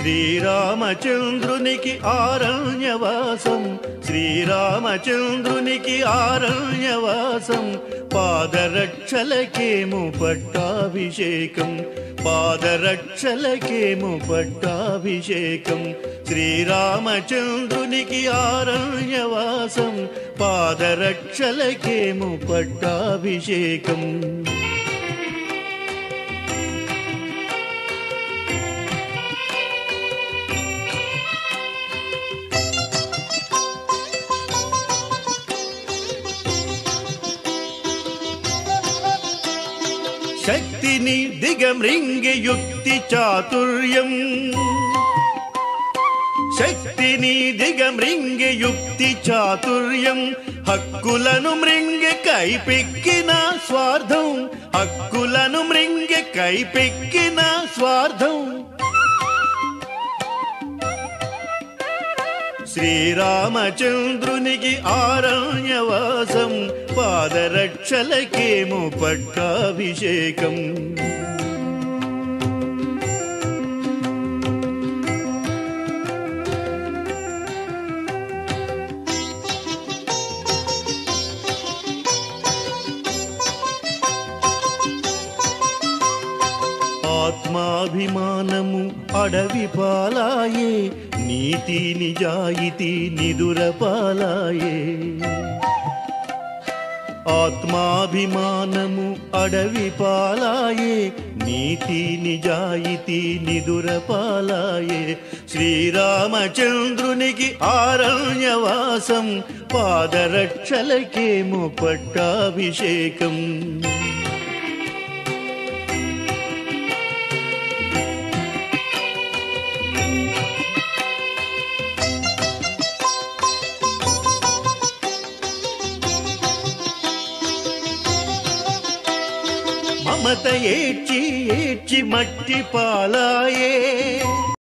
శ్రీరామచంద్రునికి ఆరణ్యవాసం శ్రీరామచంద్రునికి ఆరణ్యవాసం పాదరక్షలకేము పట్టాభిషేకం పాదరక్షలకేము పట్టాభిషేకం శ్రీరామచంద్రునికి ఆరణ్యవాసం పాదరక్షలకేము పట్టాభిషేకం శక్తిని దిగమృంగి యుక్తి చాతుర్యం శక్తిని దిగమృంగి యుక్తి చాతుర్యం హక్కులను మృంగి కైపెక్కిన స్వార్థం హక్కులను మృంగి కైపెక్కిన స్వార్థం శ్రీరామచంద్రునికి ఆరణ్యవాసం పాదరక్షలకేము పట్టాభిషేకం ఆత్మాభిమానము అడవి పాలాయే నీతి నిజాయితీ నిదుర పాలాయే ఆత్మాభిమానము అడవి పాలాయే నీతి నిజాయితీ నిదుర పాలాయే శ్రీరామచంద్రునికి ఆరణ్యవాసం పాదరక్షలకేము పట్టాభిషేకం మమత ఏడ్చి ఏడ్చి మట్టి పాలాయే